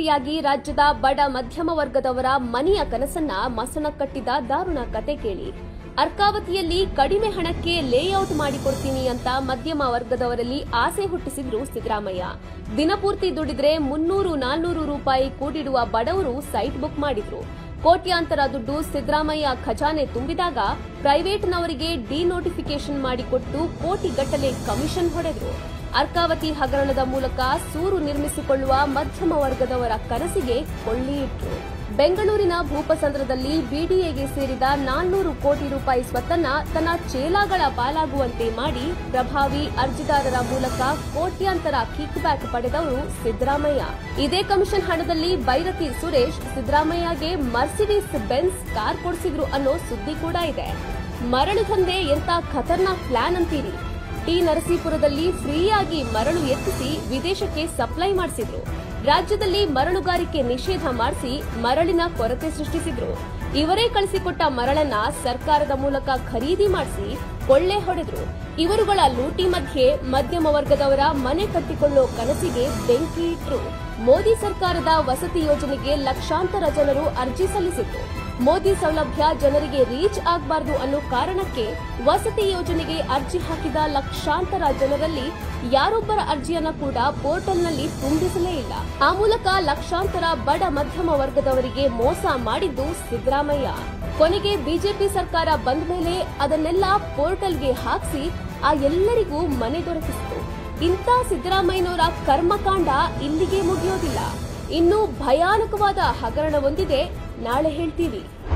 ರೀತಿಯಾಗಿ ರಾಜ್ಯದ ಬಡ ಮಧ್ಯಮ ವರ್ಗದವರ ಮನೆಯ ಕನಸನ್ನ ಮಸಣ ಕಟ್ಟಿದ ದಾರುಣ ಕತೆ ಕೇಳಿ ಅರ್ಕಾವತಿಯಲ್ಲಿ ಕಡಿಮೆ ಹಣಕ್ಕೆ ಲೇಔಟ್ ಮಾಡಿಕೊಡ್ತೀನಿ ಅಂತ ಮಧ್ಯಮ ವರ್ಗದವರಲ್ಲಿ ಆಸೆ ಹುಟ್ಟಿಸಿದ್ರು ಸಿದ್ದರಾಮಯ್ಯ ದಿನಪೂರ್ತಿ ದುಡಿದ್ರೆ ಮುನ್ನೂರು ನಾಲ್ನೂರು ರೂಪಾಯಿ ಕೂಡಿಡುವ ಬಡವರು ಸೈಟ್ ಬುಕ್ ಮಾಡಿದ್ರು ಕೋಟ್ಯಾಂತರ ದುಡ್ಡು ಸಿದ್ದರಾಮಯ್ಯ ಖಜಾನೆ ತುಂಬಿದಾಗ ಪ್ರೈವೇಟ್ನವರಿಗೆ ಡಿನೋಟಿಫಿಕೇಶನ್ ಮಾಡಿಕೊಟ್ಟು ಕೋಟಿಗಟ್ಟಲೆ ಕಮಿಷನ್ ಹೊಡೆದ್ರು ಅರ್ಕಾವತಿ ಹಗರಣದ ಮೂಲಕ ಸೂರು ನಿರ್ಮಿಸಿಕೊಳ್ಳುವ ಮಧ್ಯಮ ವರ್ಗದವರ ಕನಸಿಗೆ ಕೊಳ್ಳಿ ಇಟ್ರು ಬೆಂಗಳೂರಿನ ಭೂಪಸಂದ್ರದಲ್ಲಿ ಬಿಡಿಎಗೆ ಸೇರಿದ ನಾಲ್ನೂರು ಕೋಟಿ ರೂಪಾಯಿ ಸ್ವತ್ತನ್ನ ತನ್ನ ಚೇಲಾಗಳ ಪಾಲಾಗುವಂತೆ ಮಾಡಿ ಪ್ರಭಾವಿ ಅರ್ಜಿದಾರರ ಮೂಲಕ ಕೋಟ್ಯಾಂತರ ಕಿಕ್ ಬ್ಯಾಕ್ ಪಡೆದವರು ಸಿದ್ದರಾಮಯ್ಯ ಇದೇ ಕಮಿಷನ್ ಹಣದಲ್ಲಿ ಬೈರತಿ ಸುರೇಶ್ ಸಿದ್ದರಾಮಯ್ಯಗೆ ಮರ್ಸಿಡೀಸ್ ಬೆನ್ಸ್ ಕಾರ್ ಕೊಡಿಸಿದ್ರು ಅನ್ನೋ ಸುದ್ದಿ ಕೂಡ ಇದೆ ಮರಳು ದಂಧೆ ಎಂತ ಖತರ್ನಾಕ್ ಪ್ಲಾನ್ ಅಂತೀರಿ ಟಿ ನರಸೀಪುರದಲ್ಲಿ ಫ್ರೀಯಾಗಿ ಮರಳು ಎತ್ತಿಸಿ ವಿದೇಶಕ್ಕೆ ಸಪ್ಲೈ ಮಾಡಿಸಿದ್ರು ರಾಜ್ಯದಲ್ಲಿ ಮರಳುಗಾರಿಕೆ ನಿಷೇಧ ಮಾಡಿಸಿ ಮರಳಿನ ಕೊರತೆ ಸೃಷ್ಟಿಸಿದ್ರು ಇವರೇ ಕಳಿಸಿಕೊಟ್ಟ ಮರಳನ್ನ ಸರ್ಕಾರದ ಮೂಲಕ ಖರೀದಿ ಮಾಡಿಸಿ ಕೊಳ್ಳೆ ಹೊಡೆದ್ರು ಇವರುಗಳ ಲೂಟಿ ಮಧ್ಯೆ ಮಧ್ಯಮ ವರ್ಗದವರ ಮನೆ ಕಟ್ಟಿಕೊಳ್ಳೋ ಕನಸಿಗೆ ಬೆಂಕಿ ಇಟ್ರು ಮೋದಿ ಸರ್ಕಾರದ ವಸತಿ ಯೋಜನೆಗೆ ಲಕ್ಷಾಂತರ ಜನರು ಅರ್ಜಿ ಸಲ್ಲಿಸಿದ್ರು ಮೋದಿ ಸೌಲಭ್ಯ ಜನರಿಗೆ ರೀಚ್ ಆಗಬಾರದು ಅನ್ನೋ ಕಾರಣಕ್ಕೆ ವಸತಿ ಯೋಜನೆಗೆ ಅರ್ಜಿ ಹಾಕಿದ ಲಕ್ಷಾಂತರ ಜನರಲ್ಲಿ ಯಾರೊಬ್ಬರ ಅರ್ಜಿಯನ್ನ ಕೂಡ ಪೋರ್ಟಲ್ನಲ್ಲಿ ತುಂಬಿಸಲೇ ಇಲ್ಲ ಆ ಮೂಲಕ ಲಕ್ಷಾಂತರ ಬಡ ಮಧ್ಯಮ ವರ್ಗದವರಿಗೆ ಮೋಸ ಮಾಡಿದ್ದು ಸಿದ್ದರಾಮಯ್ಯ ಕೊನೆಗೆ ಬಿಜೆಪಿ ಸರ್ಕಾರ ಬಂದ ಮೇಲೆ ಅದನ್ನೆಲ್ಲ ಪೋರ್ಟಲ್ಗೆ ಹಾಕಿಸಿ ಆ ಎಲ್ಲರಿಗೂ ಮನೆ ದೊರಕಿಸಿತು ಇಂಥ ಸಿದ್ದರಾಮಯ್ಯನವರ ಕರ್ಮಕಾಂಡ ಇಲ್ಲಿಗೆ ಮುಗಿಯೋದಿಲ್ಲ ಇನ್ನು ಭಯಾನಕವಾದ ಹಗರಣವೊಂದಿದೆ ನಾಳೆ ಹೇಳ್ತೀವಿ